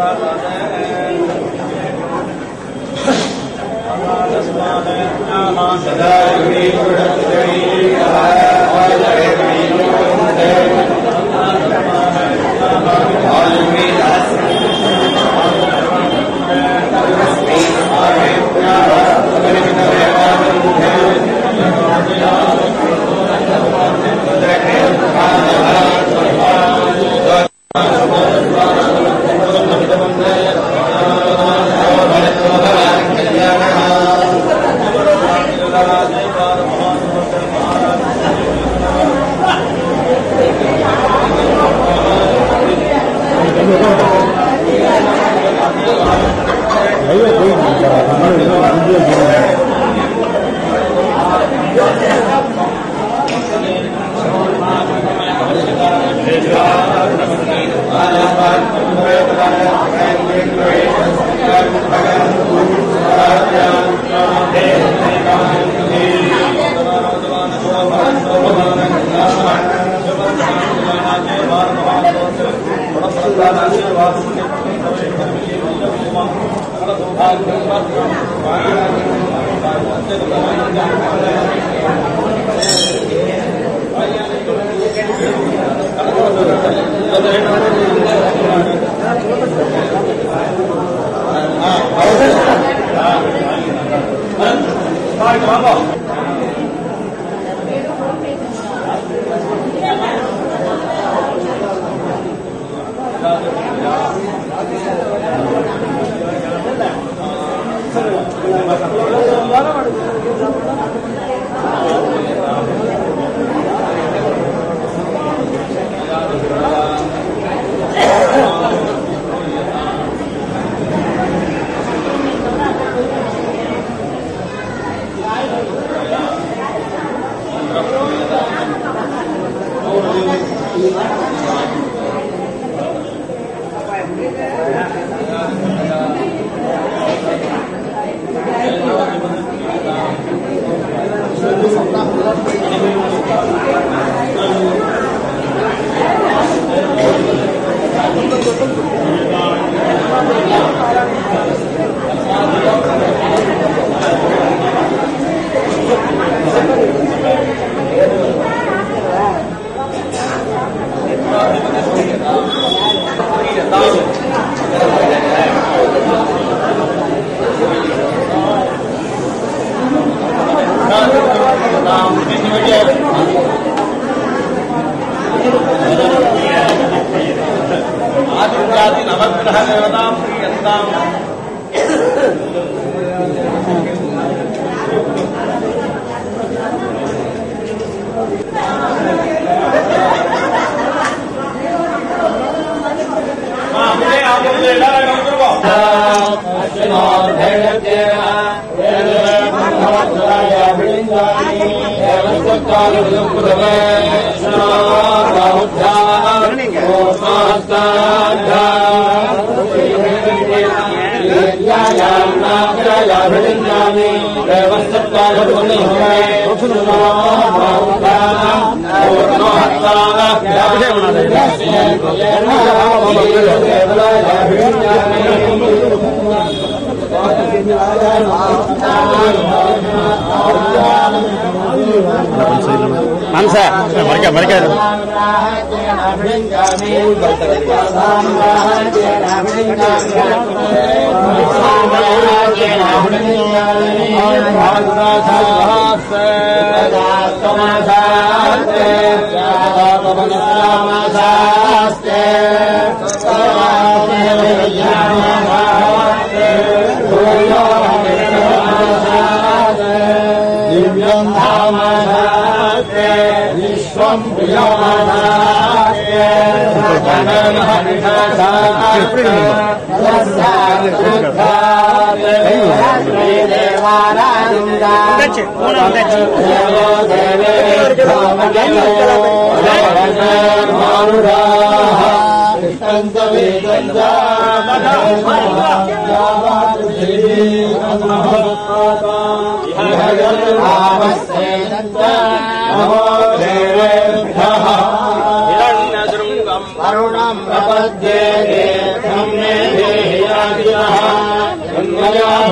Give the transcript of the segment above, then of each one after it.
ஆதித்யாதி நவக்கிரக தேவதாம் பிரியந்தாம் ஆமே ஆமே எல்லாரும் வந்துருவோம் மனசா மறைக்க மறைக்காது दिव्यं धाम विश्वं வந்தாச்சு மூணு வந்தாச்சு வருணம் பிரபத்யே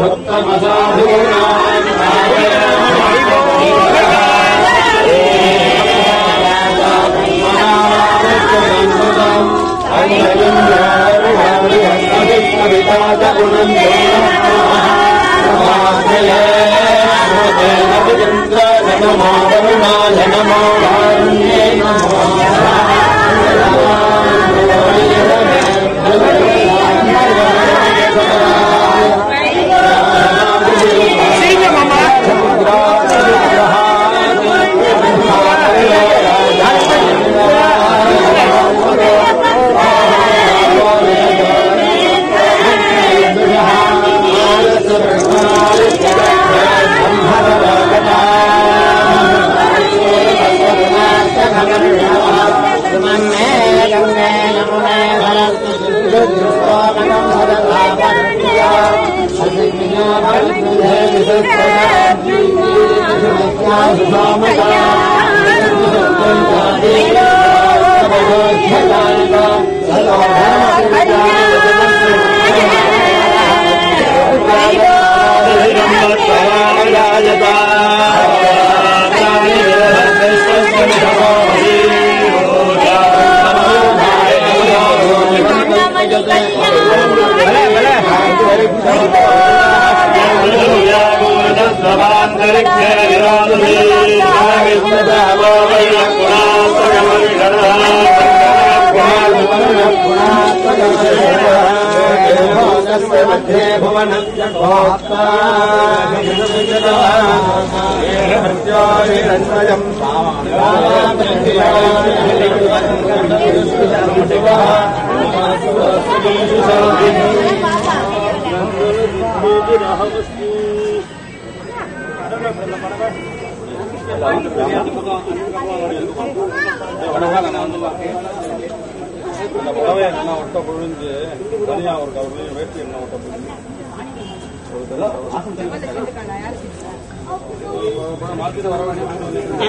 அந்த புடவை என்ன ஒட்ட புழிஞ்சு தனியா ஒரு கவர்லையும் வேட்டி என்ன ஒட்ட புழிஞ்சு மாத்திட்டு வர வேண்டிய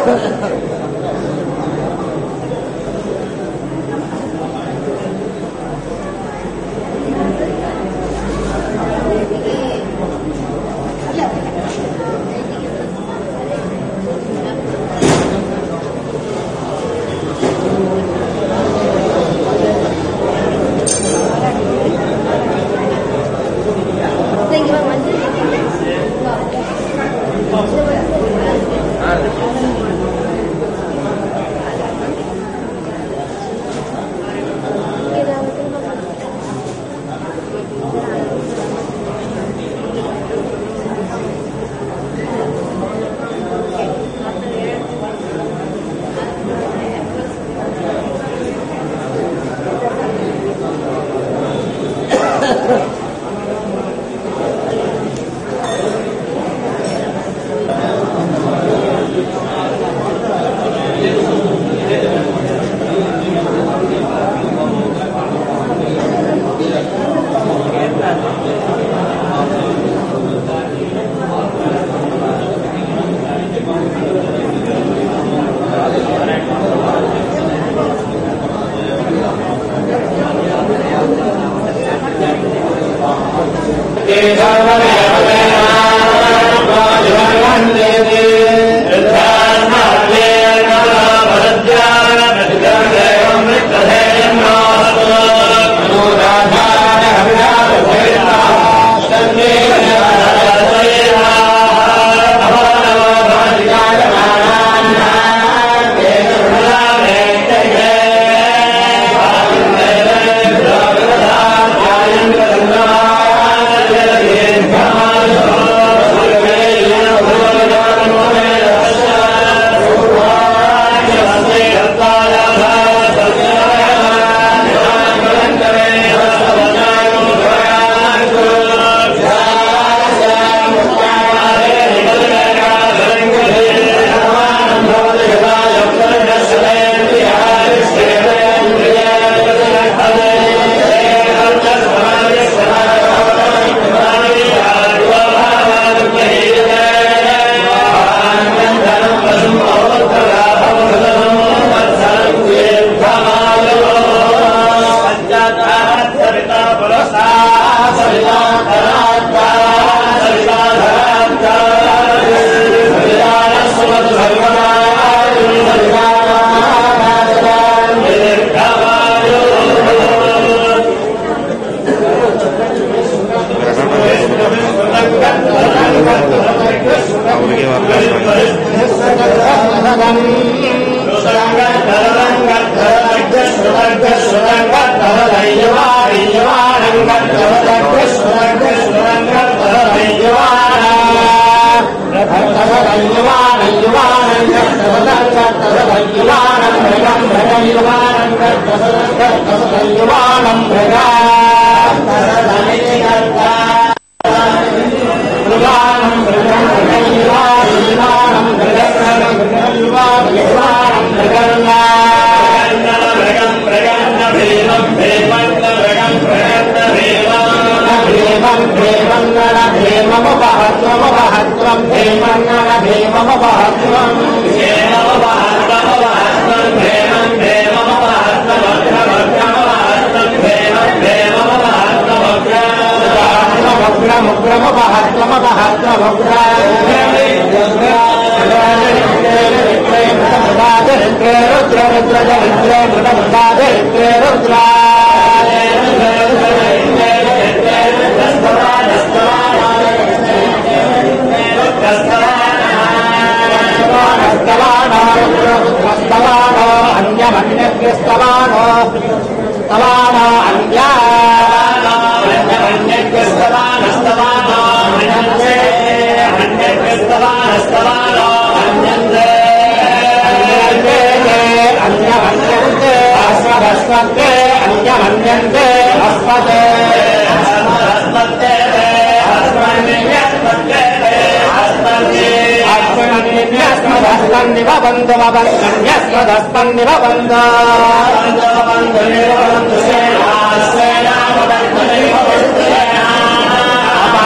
ಅವ್ರಿಗೆ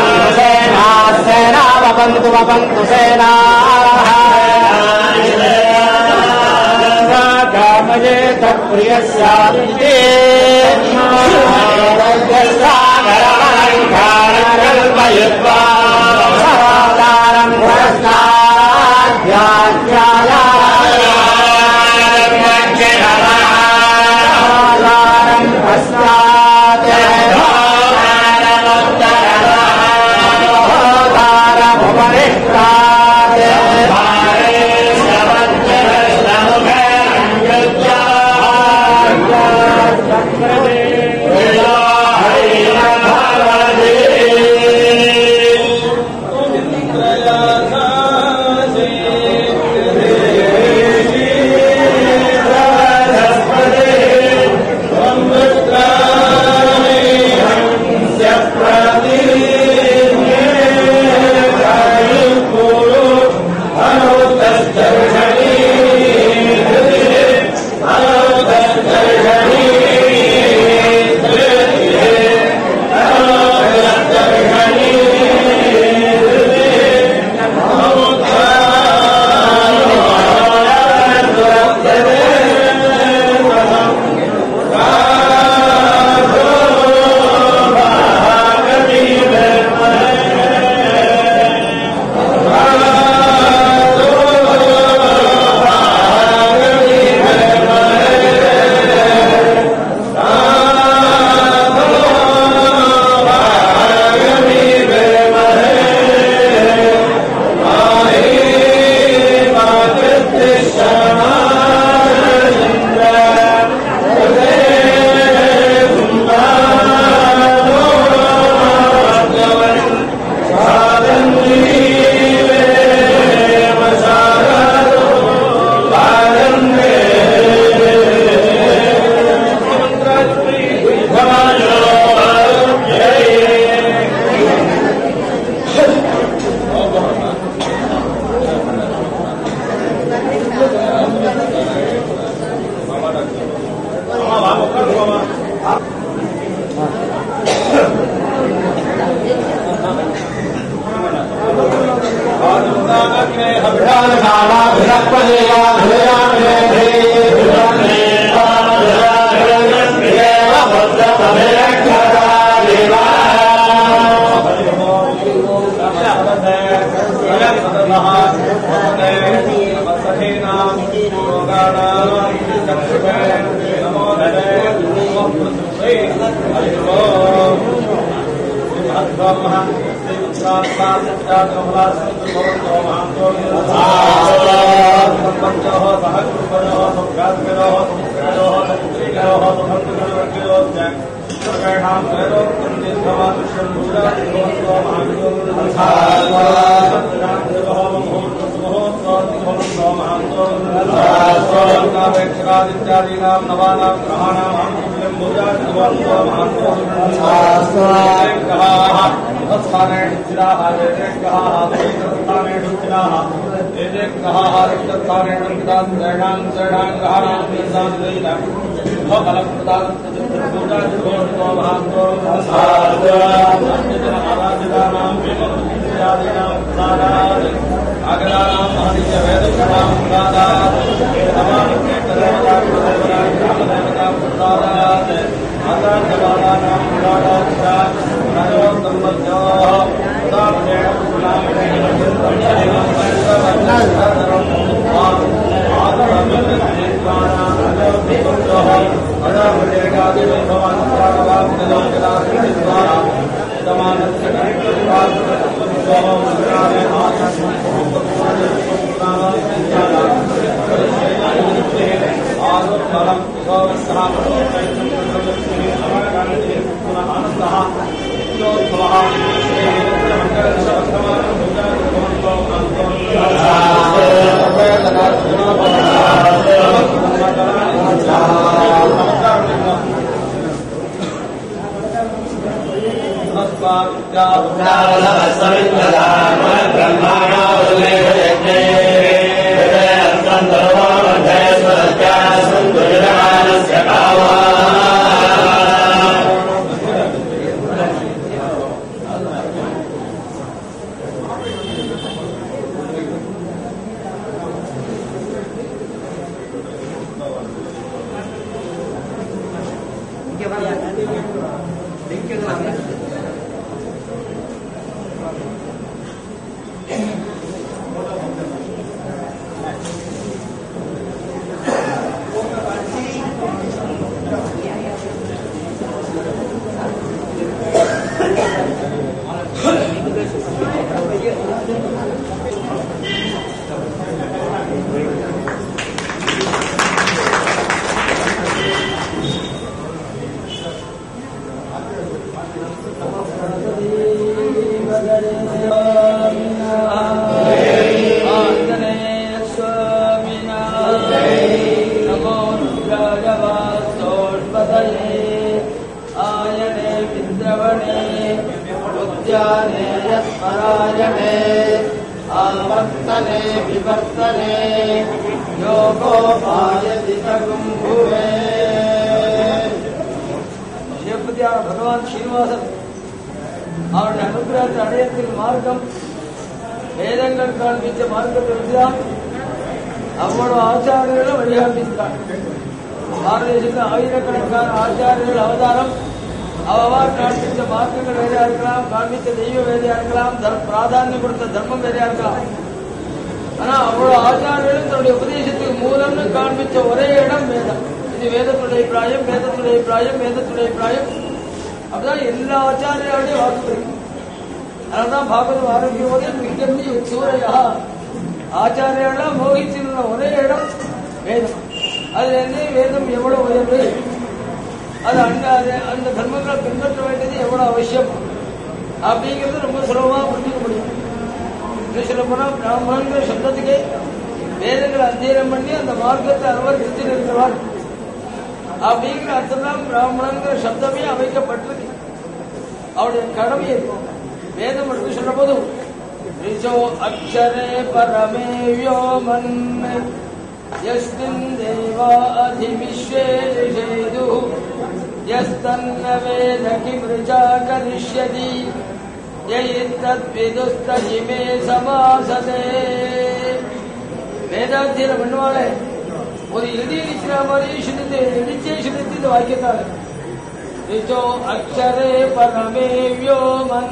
సేనా వబంతు వబంతు సేనా भजे तत्प्रियस्यादिते कल्पयित्वा सदाचारं पुरस्काराध्यात्यायारं इत्यादीनां नवानां ग्रहाणां स्थानेषु स्थिराः एते ग्रहाः स्थानेषु स्थिराः एते ग्रहाः रिक्तस्थानेषु स्थितां त्रैणां त्रैणां ग्रहाणां निर्दानदैः फलप्रदानपूजा महान्तो आराधितानां इत्यादीनां प्रसादात् आगराणां महनीय वेदकर्णां प्रसादात् समानित्य देवता ग्रामदेवता प्रसादात् आचार्यबालानां प्रसादात् आयने विद्रवणे उद्याने यत्परायणे आवर्तने विवर्तने योगोपायति भुवे சிவபதியான பகவான் ஸ்ரீனிவாசன் அவருடைய அனுகிரகத்தை அடையத்தின் மார்க்கம் வேதங்கள் காண்பித்த மார்க்கத்தை வச்சுதான் அவ்வளவு ஆச்சாரியர்களும் வழிகாண்பித்தார் பாரத தேசத்தில் ஆயிரக்கணக்கான ஆச்சாரியர்கள் அவதாரம் அவ்வாறு காண்பித்த மார்க்கங்கள் வேறையா இருக்கலாம் காண்பித்த தெய்வ வேறையா இருக்கலாம் தர் பிராதானியம் கொடுத்த தர்மம் வேறையா இருக்கலாம் ஆனா அவ்வளவு ஆச்சாரியர்களும் தன்னுடைய உபதேசத்துக்கு மூலம்னு காண்பித்த ஒரே இடம் வேதம் இது வேதத்துடைய பிராயம் வேதத்துடைய பிராயம் வேதத்துடைய பிராயம் அப்படிதான் எல்லா ஆச்சாரியாருடைய வாக்கு இருக்கு அதனால்தான் பாகவதம் ஆரோக்கியம் போது மிகப்பெரிய சூரையா ஆச்சாரியாலாம் மோகிச்சிருந்த ஒரே இடம் வேதம் அது என்ன வேதம் எவ்வளவு உயர்வு அது அந்த அது- அந்த தர்மங்களை பின்பற்ற வேண்டியது எவ்வளவு அவசியம் அப்படிங்கிறது ரொம்ப சுலபமா புரிஞ்சுக்க முடியும் இன்னும் சொல்ல போனா பிராமணங்கிற சப்தத்துக்கே வேதங்களை அத்தியனம் பண்ணி அந்த மார்க்கத்தை அனுவர்த்தித்து இருக்கிறார் அப்படிங்கிற அர்த்தம் தான் பிராமணங்கிற சப்தமே அமைக்கப்பட்டிருக்கு அவருடைய கடமை இருக்கும் வேதம் மட்டும் சொல்ற போதும் ரிஷோ அக்ஷரே பரமே வ்யோமன் யஸ்மின் தேவா அதிவிஸ்வே ரிஷேது யஸ்தன்ன வேத கிமிருஜா கரிஷ்யதி யயித்தத்விதுஸ்தஜிமே சமாசதே வேதாத்தியனம் பண்ணுவாளே ஒரு இடி இடிக்கிற மாதிரி சிரித்து இடிச்சே சிரித்து இந்த வாக்கியத்தாள் ரிச்சோ அக்ஷரே பரமே வியோமன்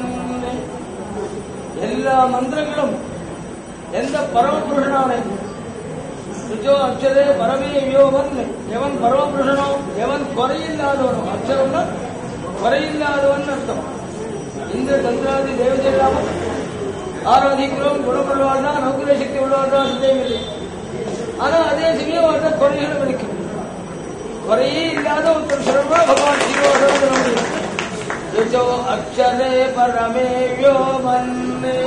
எல்லா மந்திரங்களும் எந்த பரமபுருஷனான ரிச்சோ அக்ஷரே பரமே வியோமன் எவன் பரமபுருஷனோ எவன் குறையில்லாதவனோ அக்ஷரம்னா குறையில்லாதவன் அர்த்தம் இந்த சந்திராதி தேவதையெல்லாம் ஆராதிக்கிறோம் குணமுள்ளவாழ்னா நௌக்கிர சக்தி உள்ளவாழ்னா சந்தேகமில்லை ஆனா அதே சமயம் அவர்கிட்ட குறைகளும் இருக்கு குறையே இல்லாத ஒருத்தர் சொல்றா பகவான் ஸ்ரீவாசம் அக்ஷரே பரமே வியோமன்னே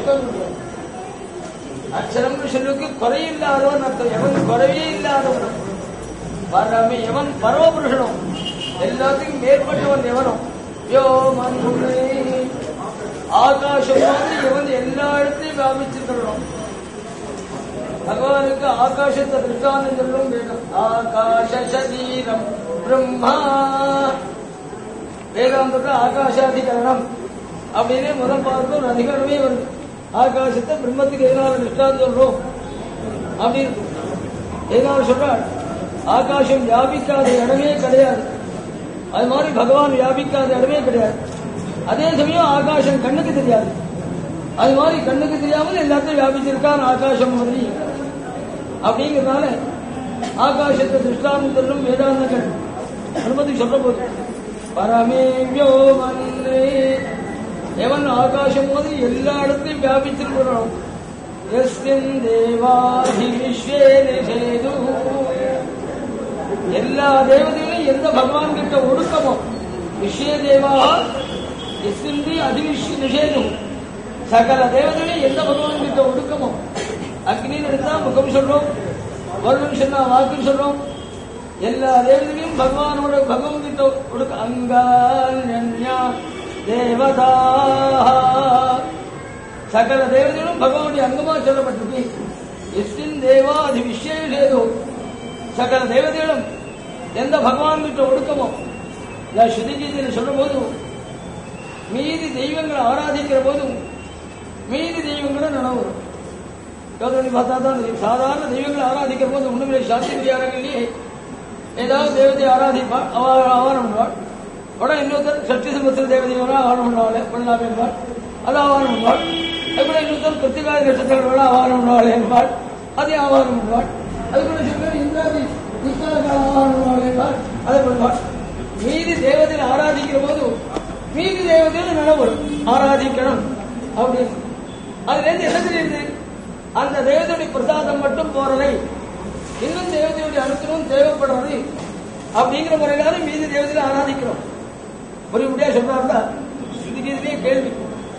அக்ஷரம் சொல்லுக்கு குறையில்லாதவன் அர்த்தம் எவன் குறையே இல்லாதவன் பரமே எவன் பரமபுருஷனும் எல்லாத்துக்கும் மேற்பட்டவன் எவனும் வியோமன்னே ஆகாசம் மாதிரி எவன் எல்லா இடத்தையும் வியாபிச்சிருக்கணும் பகவானுக்கு ஆகாசத்தை திருஷ்டாந்தம் சொல்லும் வேதம் ஆகாஷ சரீரம் பிரம்மா வேதாந்தத்தை ஆகாஷாதிகரணம் அப்படின்னு முதல் பார்த்து ஒரு அதிகாரமே வருது ஆகாசத்தை பிரம்மத்துக்கு எதனால திருஷ்டாந்தம் சொல்றோம் அப்படின்னு எதனால சொல்றாள் ஆகாசம் வியாபிக்காத இடமே கிடையாது அது மாதிரி பகவான் வியாபிக்காத இடமே கிடையாது அதே சமயம் ஆகாசம் கண்ணுக்கு தெரியாது அது மாதிரி கண்ணுக்கு தெரியாமல் எல்லாத்தையும் வியாபிச்சிருக்கான் ஆகாசம் மாதிரி அப்படிங்கிறதுனால ஆகாசத்தை திருஷ்டாந்தத்திலும் வேதாந்தங்கள் அனுமதி சொல்ற போது பரமேவியோ மன்னே எவன் ஆகாசம் மாதிரி எல்லா இடத்தையும் வியாபிச்சிருக்கிறோம் எஸ்மின் தேவாதி விஸ்வே நிஷேது எல்லா தேவதைகளும் எந்த பகவான் கிட்ட ஒடுக்கமோ விஸ்வே தேவா எஸ்மின்றி அதிவிஷ்ய நிஷேதம் சகல தேவதைகளும் எந்த பகவான் கிட்ட ஒடுக்கமோ அக்னின்னு எடுத்தா முகம் சொல்றோம் வருணம் சொன்னா வாக்குன்னு சொல்றோம் எல்லா தேவதையும் பகவானோட பகவான் கிட்ட ஒடுக்க அங்கா தேவதா சகல தேவதைகளும் பகவானுடைய அங்கமா சொல்லப்பட்டிருக்கு எஸ்மின் தேவா அது விசேஷேதோ சகல தேவதைகளும் எந்த பகவான் கிட்ட ஒடுக்கமோ நான் ஸ்ருதிகீதையில் சொல்லும் போது மீதி தெய்வங்களை ஆராதிக்கிற போதும் மீதி தெய்வங்களும் நினைவு வரும் யோசனை பார்த்தா தான் தெரியும் சாதாரண தெய்வங்களை ஆராதிக்கிற போது ஒண்ணுமில்லை சாந்தி பரிகாரங்கள்லயே ஏதாவது தேவதை ஆராதிப்பாள் அவ ஆவாரம் பண்ணுவாள் உடனே இன்னொருத்தர் சக்தி சமுத்திர தேவதை வரா ஆவணம் பண்ணுவாள் பண்ணலாம் என்பாள் அது ஆவாரம் பண்ணுவாள் அதுக்குள்ள இன்னொருத்தர் கிருத்திகாதி நட்சத்திரங்களோட ஆவாரம் பண்ணுவாள் என்பாள் அதை ஆவாரம் பண்ணுவாள் அதுக்குள்ள சில பேர் இந்திராதி கிருஷ்ணாவுக்கு ஆவாரம் பண்ணுவாள் என்பாள் அதை பண்ணுவாள் மீதி தேவதையை ஆராதிக்கிற போது மீதி தேவதையோட நினைவு ஆராதிக்கணும் அப்படின்னு அதுல இருந்து என்ன தெரியுது அந்த தேவதையுடைய பிரசாதம் மட்டும் போறதை இன்னும் தேவதையுடைய அனுத்திரம் தேவைப்படுறது அப்படிங்கிற முறையிலான மீதி தேவதையில ஆராதிக்கிறோம் ஒரு முடியா சொல்றாருன்னா ஸ்ருதிகீதிலேயே கேள்வி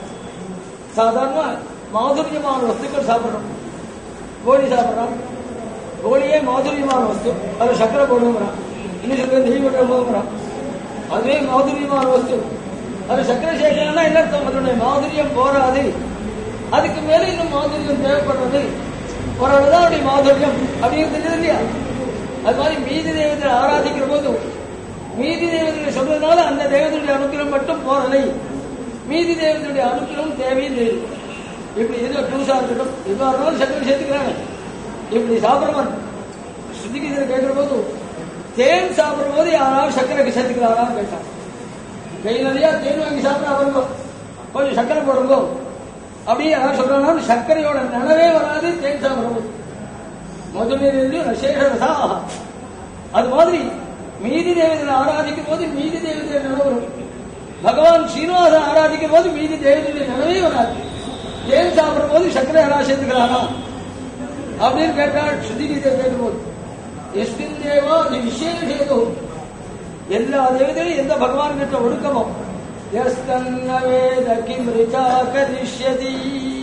சாதாரண மாதுரியமான வஸ்துக்கள் சாப்பிடுறோம் கோழி சாப்பிடுறோம் கோழியே மாதுரியமான வஸ்து அது சக்கரை போடுங்கிறான் இன்னும் சில பேர் நெய் விட்டு போகிறான் அதுவே மாதுரியமான வஸ்து அது சக்கரை சேர்க்கணும்னா என்ன அர்த்தம் அதனுடைய மாதுரியம் போராது அதுக்கு மேல இன்னும் மாதுரியம் தேவைப்படுறது ஒரு அளவுதான் அவருடைய மாதுரியம் அப்படிங்கிறது தெரியுது இல்லையா அது மாதிரி மீதி தேவதை ஆராதிக்கிற போது மீதி தேவதைகளை சொல்றதுனால அந்த தேவதையுடைய அனுக்கிரம் மட்டும் போறலை மீதி தேவதையுடைய அனுக்கிரம் தேவையில்லை இப்படி ஏதோ டூஸா இருக்கட்டும் எதுவாக இருந்தாலும் சக்கரை சேர்த்துக்கிறாங்க இப்படி சாப்பிடுறவன் ஸ்ருதிக்கு இதில் கேட்கிற போது தேன் சாப்பிடும் போது யாராவது சக்கரைக்கு சேர்த்துக்கிறாரான்னு கேட்டான் கை நிறையா தேன் வாங்கி சாப்பிட வருங்க கொஞ்சம் சக்கரை போடுங்க அப்படியே யாராவது சொல்றாங்க சர்க்கரையோட நிலவே வராது தேன் சாப்பிடுறது மதுநீரில் ரசேஷ ரசா அது மாதிரி மீதி தேவதையை ஆராதிக்கும் போது மீதி தேவதையை நிலவரும் பகவான் ஸ்ரீனிவாசன் ஆராதிக்கும் போது மீதி தேவதையுடைய நிலவே வராது தேன் சாப்பிடும் போது சர்க்கரை யாராவது சேர்த்துக்கிறாரா அப்படின்னு கேட்டால் ஸ்ருதிகீதை கேட்கும்போது எஸ்மின் தேவா அது விசேஷேதோ எல்லா தேவதையும் எந்த பகவான் கிட்ட ஒடுக்கமோ எஸ்தன்ன வேத கிம் ரிச்சா கரிஷ்யதி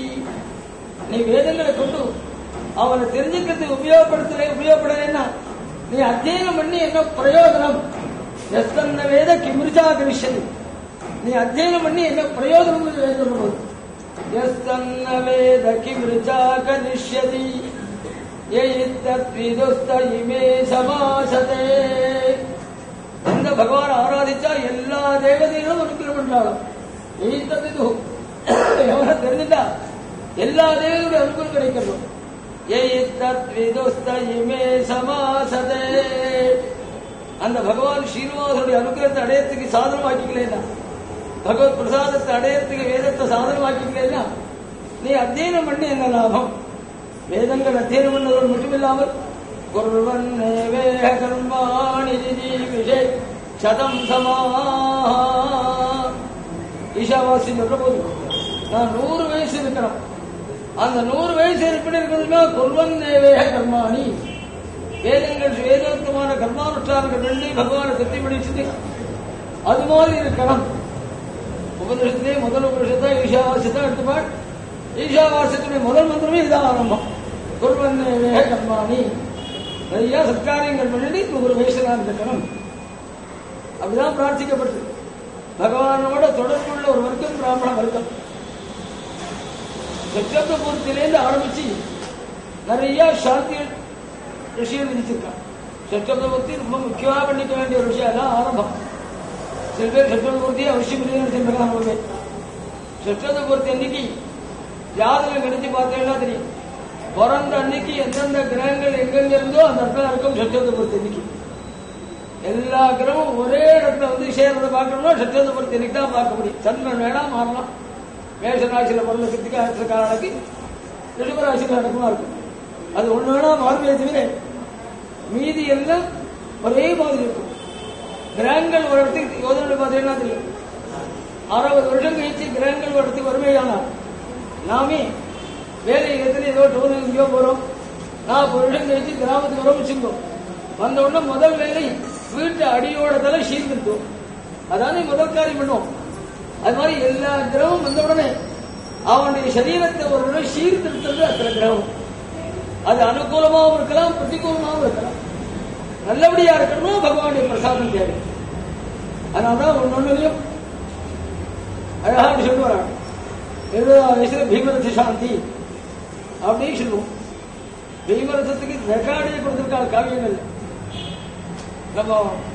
நீ வேதங்களை கொண்டு அவனை தெரிஞ்சுக்கிறதுக்கு உபயோகப்படுத்தல உபயோகப்படலைன்னா நீ அத்தியனம் பண்ணி என்ன பிரயோஜனம் எஸ்தன்ன வேத கிமிருச்சா கரிஷ்யதி நீ அத்தியனம் பண்ணி என்ன பிரயோஜனம் வேதம் போது எஸ்தன்ன வேத கிமிருச்சா கரிஷ்யதி ஏத்தத்விதுஸ்த இமே சமாசதே எந்த பகவான் ஆராதிச்சா எல்லா தேவதைகளும் அனுகிரகம் பண்றாலும் ஏத்தது எவனை தெரிஞ்சுட்டா எல்லா தேவதையோட அனுகிரகம் கிடைக்கணும் ஏத்தத்விதுஸ்த இமே சமாசதே அந்த பகவான் ஸ்ரீனிவாசனுடைய அனுகிரகத்தை அடையறதுக்கு சாதனமாக்கிக்கலைன்னா பகவத் பிரசாதத்தை அடையறதுக்கு வேதத்தை சாதனமாக்கிக்கலைன்னா நீ அத்தியனம் பண்ணி என்ன லாபம் வேதங்கள் அத்தியனம் பண்ணதோடு மட்டுமில்லாமல் குர்வன் வேக கர்மாணி விஷே சதம் சமா ஈஷாவாசி சொல்ற போது நான் நூறு வயசு இருக்கிறோம் அந்த நூறு வயசு எப்படி இருக்கிறதுனா குர்வன் வேக கர்மாணி வேதங்கள் வேதோத்தமான கர்மானுஷ்டானங்கள் பண்ணி பகவானை திருப்தி பண்ணிச்சுட்டு அது மாதிரி இருக்கணும் உபனிஷத்திலே முதல் உபனிஷத்தா ஈஷாவாசி தான் எடுத்துப்பாள் ஈஷாவாசத்துடைய முதல் மந்திரமே இதான் ஆரம்பம் குருவன் வேக கர்மாணி நிறைய சத்காரியங்கள் பண்ணிட்டு நூறு வயசுல இருக்கணும் அப்படிதான் பிரார்த்திக்கப்பட்டு பகவானோட தொடர்புள்ள ஒரு வர்க்கம் பிராமண வர்க்கம் சக்கரத்த பூர்த்திலேருந்து ஆரம்பிச்சு நிறைய சாந்தி விஷயம் விதிச்சிருக்கான் சக்கரத்த பூர்த்தி ரொம்ப முக்கியமா பண்ணிக்க வேண்டிய ஒரு விஷயம் அதான் ஆரம்பம் சில பேர் சக்கரத்த பூர்த்தியை அவசியம் இல்லைன்னு நினைச்சிருக்காங்க சக்கரத்த பூர்த்தி அன்னைக்கு ஜாதகம் கணிச்சு பார்த்தேன்னா தெரியும் பிறந்த அன்னைக்கு எந்தெந்த கிரகங்கள் எங்கெங்க இருந்தோ அந்த இடத்துல இருக்கும் சத்தியத்தை பொறுத்த அன்னைக்கு எல்லா கிரகமும் ஒரே இடத்துல வந்து சேர்றதை பார்க்கணும்னா சத்தியத்தை பொறுத்த அன்னைக்கு தான் பார்க்க முடியும் சந்திரன் வேணா மாறலாம் மேஷ ராசியில பிறந்த கிருத்திகா நட்சத்திரக்காரனுக்கு ரிஷப ராசியில நடக்குமா இருக்கும் அது ஒண்ணு வேணா மாறுமே தவிர மீதி எல்லாம் ஒரே மாதிரி இருக்கும் கிரகங்கள் ஒரு இடத்துக்கு யோசனை பார்த்தீங்கன்னா தெரியும் அறுபது வருஷம் கழிச்சு கிரகங்கள் ஒரு இடத்துக்கு வறுமையானால் நாமே வேலை இடத்துல ஏதோ டூர் எங்கேயோ போறோம் நான் ஒரு வருஷம் கழிச்சு கிராமத்துக்கு வரோம் வச்சுக்கோ வந்த உடனே முதல் வேலை வீட்டு அடியோட தலை சீர்திருத்தோம் அதானே முதல் காரியம் பண்ணுவோம் அது மாதிரி எல்லா கிரகமும் வந்த உடனே அவனுடைய சரீரத்தை ஒரு முறை சீர்திருத்தது அத்தனை கிரகம் அது அனுகூலமாகவும் இருக்கலாம் பிரதிகூலமாகவும் இருக்கலாம் நல்லபடியா இருக்கணும் பகவானுடைய பிரசாதம் தேவை அதனாலதான் ஒன்னொன்னுலையும் அழகா அப்படி சொல்லுவாங்க எழுபதாம் வயசுல பீமரச சாந்தி அப்படின்னு சொல்லுவோம் பீமரசத்துக்கு ரெக்கார்டே கொடுத்திருக்காங்க காவியங்கள் நம்ம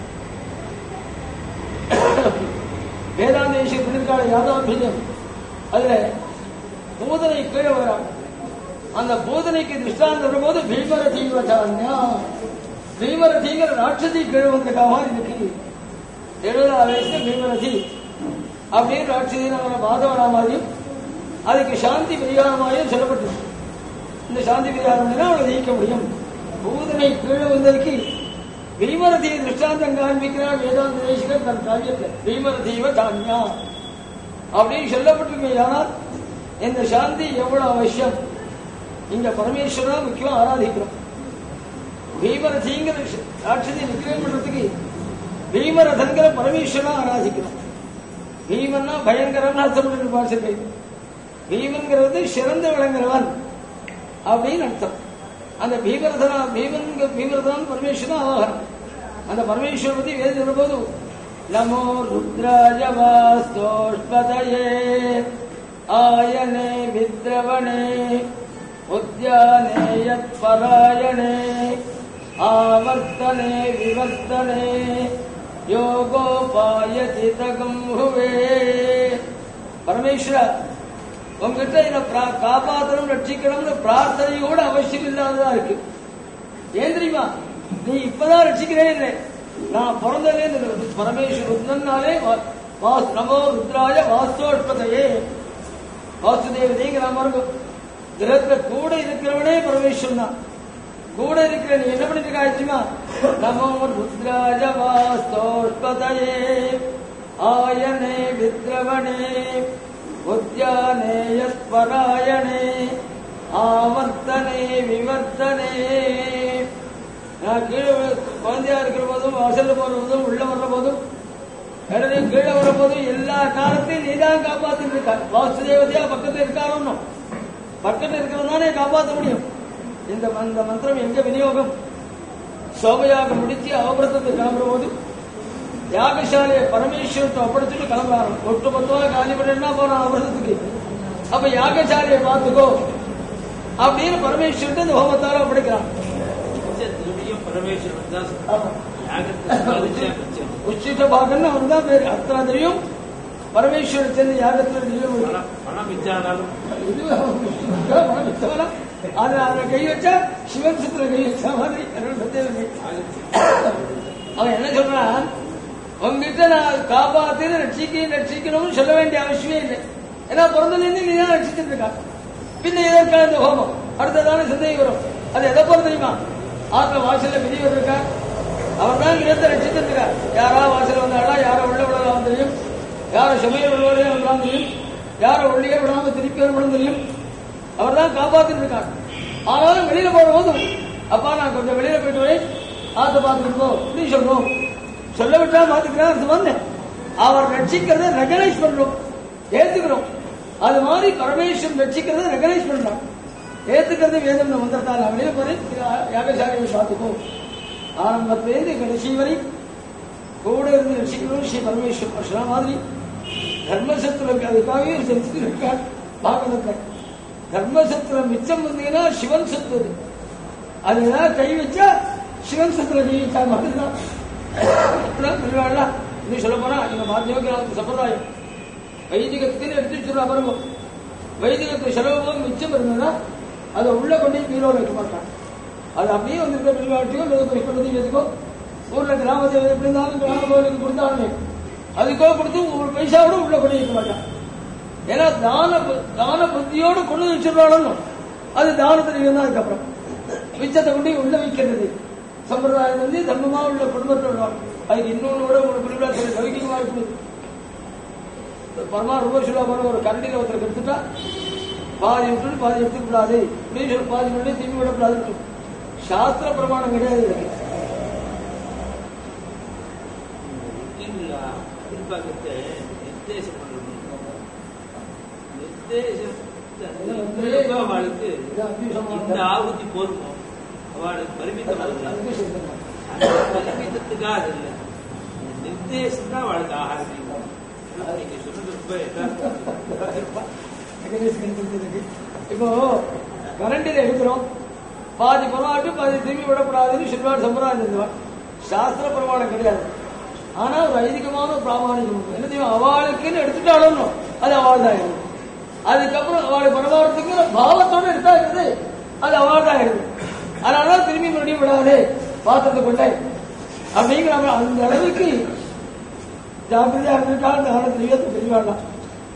வேதாந்த விஷயம் பண்ணிருக்காங்க யாதவ அதுல பூதனை கீழே வராங்க அந்த பூதனைக்கு திருஷ்டாந்தம் வரும்போது பீமர தீவச்சான்யா பீமர தீங்கிற ராட்சதி கீழே வந்திருக்க மாதிரி இருக்கு எழுபதாம் வயசுல பீமரதி அப்படின்னு ராட்சதி நம்ம மாதவனா மாதிரியும் அதுக்கு சாந்தி பரிகாரமாயும் சொல்லப்பட்டிருக்கு இந்த சாந்தி பரிகாரம் அவளை ஜெயிக்க முடியும் பூதனை கீழே வந்ததுக்கு பீமரதியை திருஷ்டாந்தம் காண்பிக்கிறார் வேதாந்த தேசிகர் தன் காரியத்தில் பீமரதீவ தான்யா அப்படின்னு சொல்லப்பட்டிருக்கு ஆனால் இந்த சாந்தி எவ்வளவு அவசியம் இங்க பரமேஸ்வரா முக்கியம் ஆராதிக்கிறோம் பீமரதிங்கிற ராட்சதி நிக்கிரம் பண்றதுக்கு பீமரதன்கிற பரமேஸ்வரா ஆராதிக்கிறோம் பீமன்னா பயங்கரம்னு அர்த்தம் பண்ணி பார்த்துருக்கேன் பீமன்கிறது சிறந்து விளங்குறவன் அப்படின்னு அர்த்தம் அந்த பீமரதனா பீமன் பீமரதான் பரமேஸ்வரன் ஆவாகனம் அந்த பரமேஸ்வரன் பத்தி வேறு சொல்லும்போது நமோ ருத்ராஜ வாஸ்தோஷ்பதயே ஆயனே வித்ரவணே உத்யானே யத் பராயணே ஆவர்த்தனே விவர்த்தனே யோகோபாய ஹுவே பரமேஸ்வர உங்ககிட்ட என்ன பிரா- காப்பாத்தணும் ரட்சிக்கணும்னு பிரார்த்தனையோட அவசியம் இல்லாததா இருக்கு ஏன் தெரியுமா நீ இப்பதான் ரட்சிக்கிறேன் இல்லை. நான் பிறந்ததே இந்த பரமேஸ்வர ருத்ரனாலே வா- வாஸ் நமோ ருத்ராய வாஸ்தோஷ்பதையே வாசுதேவதைங்கிற மாதிரி கிரகத்துல கூட இருக்கிறவனே பரமேஸ்வரன் தான் கூட இருக்கிற நீ என்ன பண்ணிட்டு இருக்கா தெரியுமா நமோ ருத்ராஜ வாஸ்தோஷ்பதையே ஆயனே வித்ரவணே உத்யானே யஸ்பராயணே ஆவர்த்தனே விவர்த்தனே நான் கீழே வி- குழந்தையா இருக்கிற போதும் வாசல்ல போற போதும் உள்ள வர்ற போதும் இடத்துல கீழே வர போதும் எல்லா காலத்தையும் நீதான் காப்பாத்திட்டு இருக்க வாசுதேவதையா பக்கத்துல இருக்காரோ பக்கத்துல இருக்கிறதானே காப்பாற்ற முடியும் இந்த அந்த மந்திரம் எங்க விநியோகம் சோமயாக முடிச்சு அவபிரதத்தை கிளம்புற போது யாகசாலையை பரமேஸ்வரத்தை ஒப்படைச்சிட்டு கிளம்புறாங்க ஒட்டு மொத்தமாக காலி பண்ணா போறான் அவரத்துக்கு அப்ப யாகசாலையை பார்த்துக்கோ அப்படின்னு பரமேஸ்வரத்தை இந்த ஹோமத்தார ஒப்படைக்கிறான் திரும்பியும் பரமேஸ்வரன் தான் ஆமா. யாகத்தை சாதிச்சேன் மிச்சம். உச்சித பாகன்னு அவன் தான் பேரு அத்தனை தெரியும் பரமேஸ்வரர் சேர்ந்து யாகத்துல நிலம் இருக்கு. பணம் பணம் மிச்சானாலும் இது அவன் மித்தவனா? அதை அதை கை வச்சா சிவன் சித்திர கை வச்ச மாதிரி எனக்கு சந்தேகம் இல்லை. அவன் என்ன சொல்றான் உங்ககிட்ட நான் காப்பாத்து ரட்சிக்க ரட்சிக்கணும்னு சொல்ல வேண்டிய அவசியமே இல்லை ஏன்னா பிறந்ததுலேருந்து நீ தான் ரட்சிச்சுட்டு இருக்கான் பின்ன எதற்காக இந்த ஹோமம் அடுத்ததான சிந்தை வரும் அது எதை போல தெரியுமா ஆத்துல வாசல்ல பெரியவர் இருக்கா அவர் தான் இடத்தை ரட்சிச்சுட்டு இருக்கார் யாரா வாசல் வந்தாடா யாரோ உள்ள விடலாம் தெரியும் யாரோ சமையல் விடுவதே விடலாம் தெரியும் யாரோ உள்ளே விடாம திருப்பி வரப்படும் தெரியும் அவர் தான் காப்பாத்திட்டு இருக்கார் ஆனாலும் வெளியில போற போதும் அப்பா நான் கொஞ்சம் வெளியில போயிட்டு வரேன் ஆத்த பார்த்துட்டு போ நீ சொல்லணும் சொல்ல விட்டா பாத்துக்கிறேன் அது வந்தேன் அவர் ரட்சிக்கிறத ரெகனைஸ் பண்றோம் ஏத்துக்கிறோம் அது மாதிரி பரமேஸ்வரன் ரட்சிக்கிறத ரெகனைஸ் பண்றோம் ஏத்துக்கிறது வேதம் மந்திரத்தால் வெளியே போறேன் யாகசாலையை பார்த்துக்கோ ஆரம்பத்திலேருந்து கடைசி வரை கூட இருந்து ரசிக்கணும் ஸ்ரீ பரமேஸ்வரன் சொன்ன மாதிரி தர்மசத்திரம் அதுக்காகவே செஞ்சுட்டு இருக்கார் பாகவதத்தை தர்மசத்திரம் மிச்சம் வந்தீங்கன்னா சிவன் சொத்து அது. அது ஏதாவது கை வச்சா சிவன் சத்துல கை வச்சா மட்டும்தான் திருவிழா இன்னும் சொல்ல போனா எங்க மாத்தியோகிராமத்து சம்பிரதாயம் வைதிகத்துக்கு எடுத்து சொல்ல பாருங்க வைதிகத்து செலவு மிச்சம் இருந்ததுன்னா அதை உள்ள கொண்டு போய் பீரோல வைக்க மாட்டான் அது அப்படியே வந்திருக்க பிள்ளைவாட்டியோ இல்லை கொண்டு எதுக்கோ ஊர்ல கிராம தேவை எப்படி இருந்தாலும் கிராம கோயிலுக்கு கொடுத்தாலுமே அதுக்கோ கொடுத்து ஒரு பைசாவோட உள்ள கொண்டு வைக்க மாட்டான் ஏன்னா தான பு- தான புத்தியோடு கொண்டு வச்சிருந்தாலும் அது தானத்தில் இருந்தா அதுக்கப்புறம் மிச்சத்தை கொண்டு போய் உள்ள வைக்கிறது சம்பிரதாயம் வந்து தர்மமா உள்ள குடும்பத்தில் உள்ளவங்க அதுக்கு இன்னொன்று கூட உங்களுக்கு குறிப்பிடா சொல்லி லௌகிகமா இருக்குது பரமா ரொம்ப சொல்ல போற ஒரு கரண்டியில் ஒருத்தருக்கு எடுத்துட்டா பாதி விட்டு பாதி எடுத்துக்க கூடாது இப்படின்னு சொல்லி பாதி விட்டு திரும்பி விடக்கூடாது சாஸ்திர பிரமாணம் கிடையாது இதுக்கு இல்ல பிற்பாகத்தை நிர்தேசம் பண்ணணும் நிர்தேசம் அவளுக்கு இது அத்விசமா இந்த ஆகுதி போருமோ அவளுக்கு பரிமித்தம் அல்ல அதுக்கு சொல்லுங்க. அந்த பரிமித்தத்துக்காக இல்ல நிர்தேசம் தான் அவளுக்கு ஆகாரம் செய்யும். நீங்க சொன்னது ரொம்ப யதார்த்தம். இப்போ கரண்டில் எடுக்கிறோம் பாதி பரவாட்டு பாதி திரும்பி விடக்கூடாதுன்னு சொல்லுவார் சம்பிரதாயம் செஞ்சுவார் சாஸ்திர பிரமாணம் கிடையாது ஆனா ஒரு ஐதிகமான ஒரு பிராமணிகம் உண்டு. என்ன தெரியும் அவளுக்குன்னு எடுத்துட்டாலும் அது அவள் தான் இருக்குது அதுக்கப்புறம் அவளை பரமாவத்துக்கு பாவத்தோட எடுத்தா இருக்குது அது அவள் தான் இருக்குது அதனால திரும்பி மறுபடியும் விடாது பாத்திரத்தை கொண்டே அப்படிங்கிற மாதிரி அந்த அளவுக்கு ஜாக்கிரதையா இருந்திருக்கா அந்த காலத்துல தெரியவாடலாம்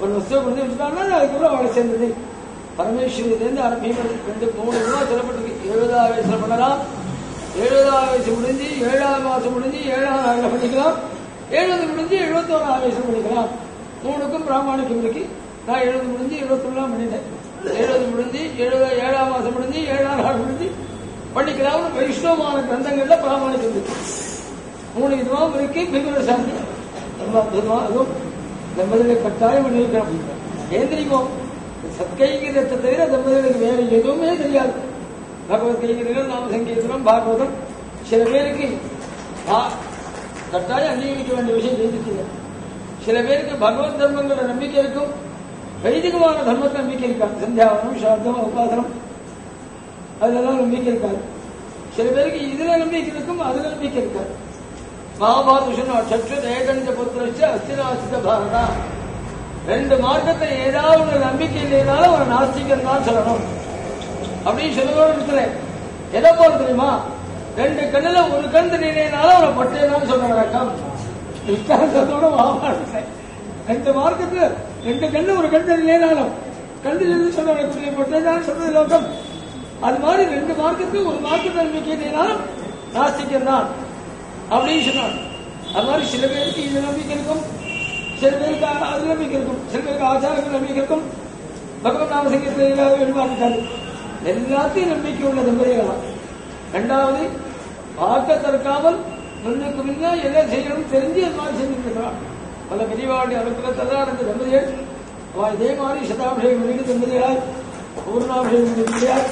ஒரு வஸ்துவை கொண்டு வச்சுட்டாங்கன்னா அதுக்கப்புறம் அவளை சேர்ந்தது பரமேஸ்வரியிலேருந்து ஆரம்பிக்கும் ரெண்டு மூணு ரூபா சொல்லப்பட்டிருக்கு எழுபதாவது வயசுல பண்ணலாம் எழுபதாவது வயசு முடிஞ்சு ஏழாவது மாசம் முடிஞ்சு ஏழாவது நாளில் பண்ணிக்கலாம் எழுபது முடிஞ்சு எழுபத்தோராவது வயசுல பண்ணிக்கலாம் மூணுக்கும் பிராமணிக்கம் இருக்கு நான் எழுபது முடிஞ்சு எழுபத்தொன்னாம் பண்ணிட்டேன் எழுபது முடிஞ்சு எழுபது ஏழாம் மாசம் முடிஞ்சு ஏழாம் நாள் முடிஞ்சு பண்ணிக்கலாம் வைஷ்ணவமான கிரந்தங்கள்ல பிராமணிக்கம் இருக்கு மூணு விதமாவும் இருக்கு பிகுல சாந்தி ரொம்ப அற்புதமா அதுவும் தம்பதிகளை கட்டாயம் பண்ணியிருக்கிறோம் ஏன் தெரியுமோ சத்கைகிரத்தை தவிர தம்பதிகளுக்கு வேற எதுவுமே தெரியாது பகவத்கீதைகள் நாம சங்கீதனம் பாகவதம் சில பேருக்கு பா- கட்டாயம் அங்கீகரிக்க வேண்டிய விஷயம் செய்திருக்கீங்க சில பேருக்கு பகவத் தர்மங்களோட நம்பிக்கை இருக்கும் வைதிகமான தர்மத்தில் நம்பிக்கை இருக்காது சந்தியாவனம் சார்த்தம் உபாசனம் அதெல்லாம் நம்பிக்கை இருக்காது சில பேருக்கு இதுல நம்பிக்கை இருக்கும் அதுல நம்பிக்கை இருக்காது மகாபாரதம் சற்று ஏகஞ்ச புத்திரச்ச அஸ்திராசித பாரதா ரெண்டு மார்க்கத்தை ஏதாவது ஒரு நம்பிக்கை இல்லைனாலும் ஒரு நாஸ்திகன் தான் சொல்லணும் அப்படின்னு சொல்லுவோம் இடத்துல எதை போல தெரியுமா ரெண்டு கண்ணுல ஒரு கண் தெரியலைனாலும் அவனை பட்டேதான் சொல்ற வழக்கம் வித்தியாசத்தோட மகாபாரதத்தை ரெண்டு மார்க்கத்துல ரெண்டு கண்ணு ஒரு கண் தெரியலைனாலும் கண்டு தெரிஞ்சு சொல்ற வழக்கத்தில் பட்டேதான் சொல்றது லோகம் அது மாதிரி ரெண்டு மார்க்கத்துக்கு ஒரு மார்க்கத்தை நம்பிக்கை இல்லைனாலும் நாஸ்திகன் தான் அப்படின்னு சொன்னார் அது மாதிரி சில பேருக்கு இது நம்பிக்கை இருக்கும் சில பேருக்கு அது நம்பிக்கை இருக்கும் சில பேருக்கு ஆச்சாரங்கள் நம்பிக்கை இருக்கும் பகவத் நாம சங்கத்தில் இல்லாத வெளிவாங்க எல்லாத்தையும் நம்பிக்கை உள்ள தம்பதிகள் தான் ரெண்டாவது பார்க்க தற்காமல் முன்னுக்கு முன்ன எல்லாம் செய்யணும் தெரிஞ்சு அது மாதிரி செஞ்சுருக்கிறான் பல பெரியவாடி அனுப்புறத்தெல்லாம் அந்த தம்பதிகள் அவ இதே மாதிரி சதாபிஷேகம் பண்ணிட்டு தம்பதிகளாய் பூர்ணாபிஷேகம் பண்ணிருக்கிறார்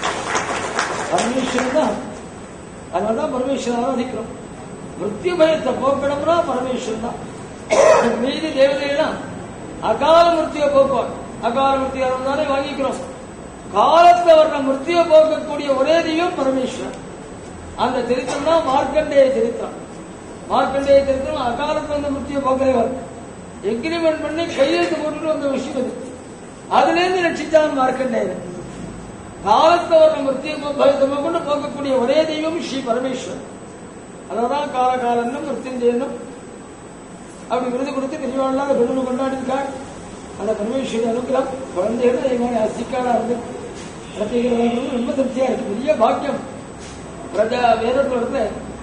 பரமேஸ்வரன் தான் அதனாலதான் பரமேஸ்வரன் ஆராதிக்கிறோம் மிருத்யு பயத்தை போக்கணும்னா பரமேஸ்வரன் தான் மீதி தேவதைகள்லாம் அகால மிருத்திய போக்குவார் அகால மிருத்தியாரம் தானே வாங்கிக்கிறோம் காலத்தை வர்ற மிருத்திய போக்கக்கூடிய ஒரே தெய்வம் பரமேஸ்வரன் அந்த சரித்திரம் தான் மார்க்கண்டேய சரித்திரம் மார்க்கண்டேய சரித்திரம் அகாலத்தில் வந்த மிருத்திய போக்கிறவர் எக்ரிமெண்ட் பண்ணி கையெழுத்து போட்டுட்டு வந்த விஷயம் அது அதுல இருந்து ரட்சித்தான் மார்க்கண்டேயர் காலத்தை வர்ற மிருத்திய பயத்தமை கொண்டு போக்கக்கூடிய ஒரே தெய்வம் ஸ்ரீ பரமேஸ்வரன் அதனால்தான் கால காலன்னும் மிருத்யுஞ்சயனும் அப்படி விருது கொடுத்து பெரியவாழ்லாம் பெண்ணு கொண்டாடி இருக்காள் அந்த பரமேஸ்வரி அனுகிரகம் குழந்தைகள் அதே மாதிரி அசிக்காடா இருந்து பிரத்யேகம் ரொம்ப திருப்தியா இருக்கு பெரிய பாக்கியம் பிரஜா வேதத்துல இருந்து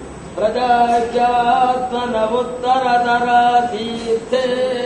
பிரஜாத்மனவுத்தரதரா தீர்த்தே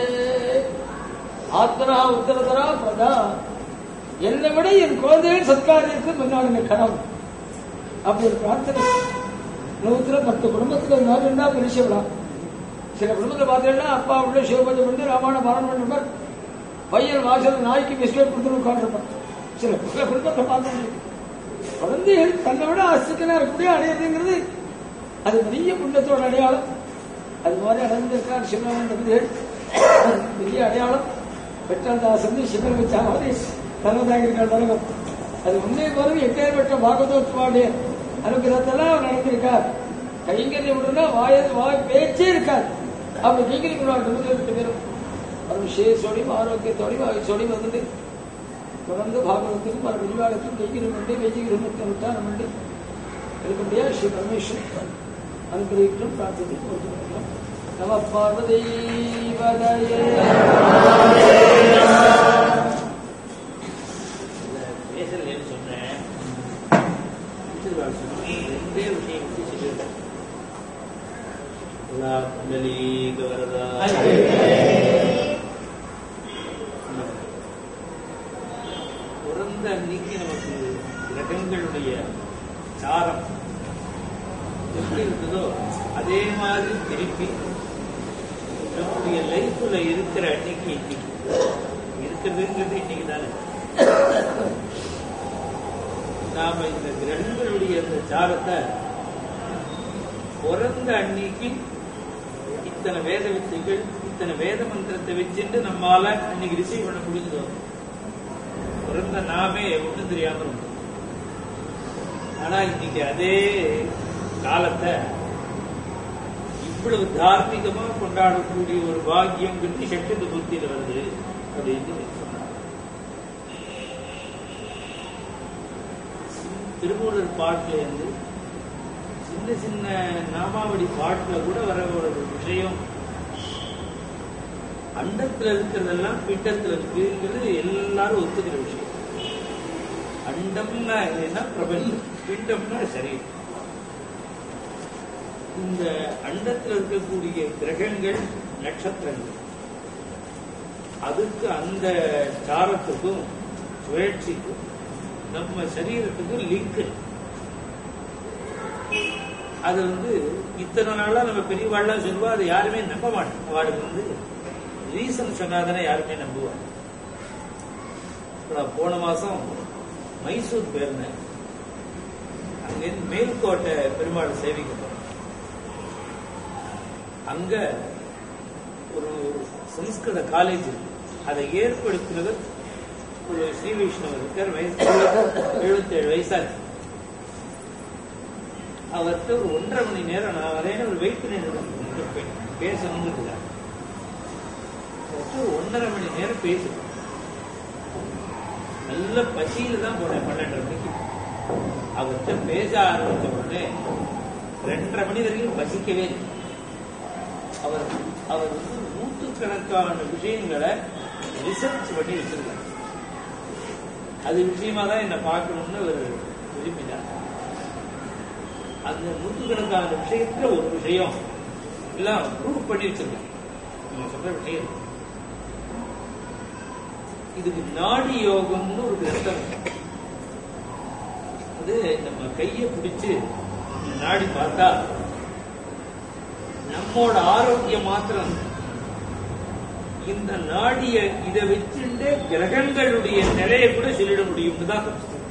ஆத்மனா உத்தரதரா பிரஜா என்னை விட என் குழந்தைகள் சத்காரியத்துக்கு முன்னாடி நிற்கணும் அப்படி ஒரு பிரார்த்தனை நூத்துல பத்து குடும்பத்துல இருந்தாலும் இருந்தா பெரிய விழா சில குடும்பத்துல பார்த்தீங்கன்னா அப்பா உள்ள சிவபூஜை பண்ணி ராமாயண பாராயணம் பண்ணுவார் பையன் வாசல் நாய்க்கு பிஸ்கெட் கொடுத்து உட்காந்துருப்பான் சில சில குடும்பத்தை பார்த்து குழந்தைகள் தன்னை விட அசிக்கனா இருக்கக்கூடிய அடையிறதுங்கிறது அது பெரிய புண்ணியத்தோட அடையாளம் அது மாதிரி அடைந்திருக்கார் சிவராமன் தம்பிகள் பெரிய அடையாளம் பெற்றாதாசன் சிவன் வச்சா மாதிரி தன்னதாக இருக்கிற உலகம் அது முன்னே போறது எப்பேற்பட்ட பாகவதோத்வாடைய அனுகிரகத்தெல்லாம் அவர் நடந்திருக்கார் கைங்கரியம் விடுனா வாய வாய் பேச்சே இருக்காது அப்படி கைங்கரியம் பண்ணுவார் ரெண்டு பேரும் அது விசேஷோடையும் ஆரோக்கியத்தோடையும் ஆயுஷோடையும் வந்துட்டு தொடர்ந்து பாகவதத்துக்கும் பல விரிவாகத்துக்கும் கைங்கரியம் பண்ணி வைஜிகிரமத்தை விட்டாரம் பண்ணி இருக்கக்கூடிய ஸ்ரீ பரமேஸ்வரன் அனுகிரகிக்கும் பிரார்த்தனை நம பார்வதி பேசலன்னு சொன்னேன் ரெண்டே விஷயம் பத்தி சொல்லியிருக்கேன் குண்டலீக வரதா பிறந்த அன்னைக்கு நமக்கு கிரகங்களுடைய சாரம் எப்படி இருந்ததோ அதே மாதிரி திருப்பி நம்முடைய லைஃப்ல இருக்கிற அன்னைக்கு இன்னைக்கு இருக்கிறதுங்கிறது இன்னைக்கு தானே நாம இந்த கிரகங்களுடைய அந்த சாரத்தை பிறந்த அன்னைக்கு இத்தனை வேத வித்தைகள் இத்தனை வேத மந்திரத்தை வச்சுட்டு நம்மால அன்னைக்கு ரிசீவ் பண்ண முடிஞ்சதோ பிறந்த நாமே ஒண்ணும் தெரியாம இருக்கும் ஆனா இன்னைக்கு அதே காலத்தை இவ்வளவு தார்மீகமா கொண்டாடக்கூடிய ஒரு பாக்கியம் கிட்டி சக்தி புத்தியில வருது அப்படின்னு சொன்னார் திருமூலர் பாட்டுல இருந்து சின்ன சின்ன நாமாவளி பாட்டுல கூட வர ஒரு விஷயம் அண்டத்துல இருக்கிறதெல்லாம் பிண்டத்துல இருக்குங்கிறது எல்லாரும் ஒத்துக்கிற விஷயம் அண்டம்னா என்ன பிரபஞ்சம் பிண்டம்னா சரீரம் இந்த அண்டத்தில் இருக்கக்கூடிய கிரகங்கள் நட்சத்திரங்கள் அதுக்கு அந்த சாரத்துக்கும் சுழற்சிக்கும் நம்ம சரீரத்துக்கும் லிங்க் அது வந்து இத்தனை நாளா நம்ம பெரியவாள்லாம் சொல்லுவா அதை யாருமே நம்ப மாட்டோம் அவளுக்கு வந்து ரீசன் சொன்னாதானே யாருமே நம்புவாங்க இப்ப நான் போன மாசம் மைசூர் போயிருந்தேன் அங்கிருந்து மேல்கோட்டை பெருமாள் சேவிக்க போனேன் அங்க ஒரு சம்ஸ்கிருத காலேஜ் இருக்கு அதை ஏற்படுத்துறது ஒரு ஸ்ரீ வைஷ்ணவர் இருக்கார் வயசு எழுபத்தி ஏழு வயசா இருக்கு அவர்கிட்ட ஒரு ஒன்றரை மணி நேரம் நான் வரேன்னு ஒரு வெயிட் பண்ணிட்டு பேசணும்னு இருக்கிறார் அவர்கிட்ட ஒரு ஒன்றரை மணி நேரம் பேசுறேன் நல்ல பசியில தான் போனேன் பன்னெண்டரை மணிக்கு அவர்கிட்ட பேச ஆரம்பிச்ச உடனே ரெண்டரை மணி வரைக்கும் பசிக்கவே இல்லை அவர் அவர் வந்து நூற்றுக்கணக்கான விஷயங்களை ரிசர்ச் பண்ணி வச்சிருக்காரு அது விஷயமா தான் என்ன பார்க்கணும்னு அவர் விரும்பினார் அந்த நூற்றுக்கணக்கான விஷயத்துல ஒரு விஷயம் எல்லாம் ப்ரூவ் பண்ணி வச்சிருக்காங்க நம்ம சொல்ற விஷயம் இதுக்கு நாடி யோகம்னு ஒரு கிரந்தம் இருக்கு. அது நம்ம கையை பிடிச்சு நாடி பார்த்தா நம்மோட ஆரோக்கியம் மாத்திரம் இந்த நாடிய இதை வச்சுட்டு கிரகங்களுடைய நிலையை கூட சொல்லிட முடியும்னு தான்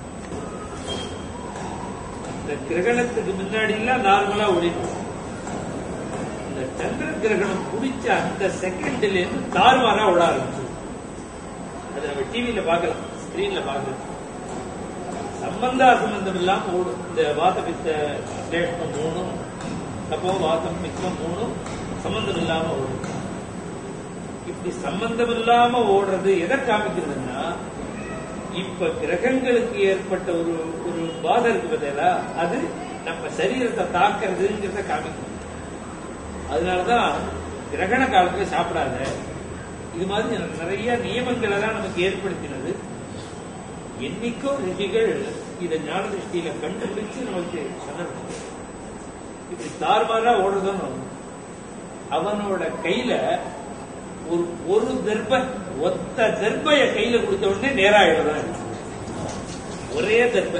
இந்த கிரகணத்துக்கு முன்னாடி எல்லாம் நார்மலா ஓடிடும் இந்த சந்திர கிரகணம் பிடிச்ச அந்த செகண்ட்ல இருந்து தாறுமாறா ஓட ஆரம்பிச்சு அதை நம்ம டிவியில பார்க்கலாம் ஸ்கிரீன்ல பார்க்கலாம் சம்பந்தா சம்பந்தம் இல்லாம ஓடும் இந்த வாத பித்த சேஷ்டம் மூணும் அப்போ வாதம் பித்தம் மூணும் சம்பந்தம் இல்லாம ஓடும் இப்படி சம்பந்தம் இல்லாம ஓடுறது எதை காமிக்கிறதுன்னா இப்ப கிரகங்களுக்கு ஏற்பட்ட ஒரு ஒரு பாதை இருக்கு பார்த்தீங்களா அது நம்ம சரீரத்தை தாக்குறதுங்கிறத காமிக்கும் அதனாலதான் கிரகண காலத்துல சாப்பிடாத இது மாதிரி எனக்கு நிறைய நியமங்களை தான் நமக்கு ஏற்படுத்தினது என்னைக்கோ ரிஷிகள் இதை ஞான திருஷ்டியில கண்டுபிடிச்சு நமக்கு சொன்னது இப்படி தார்மாரா ஓடுறதும் அவனோட கையில ஒரு ஒரு தர்ப ஒத்த தர்பைய கையில கொடுத்த உடனே நேராயிடுறான் ஒரே தர்ப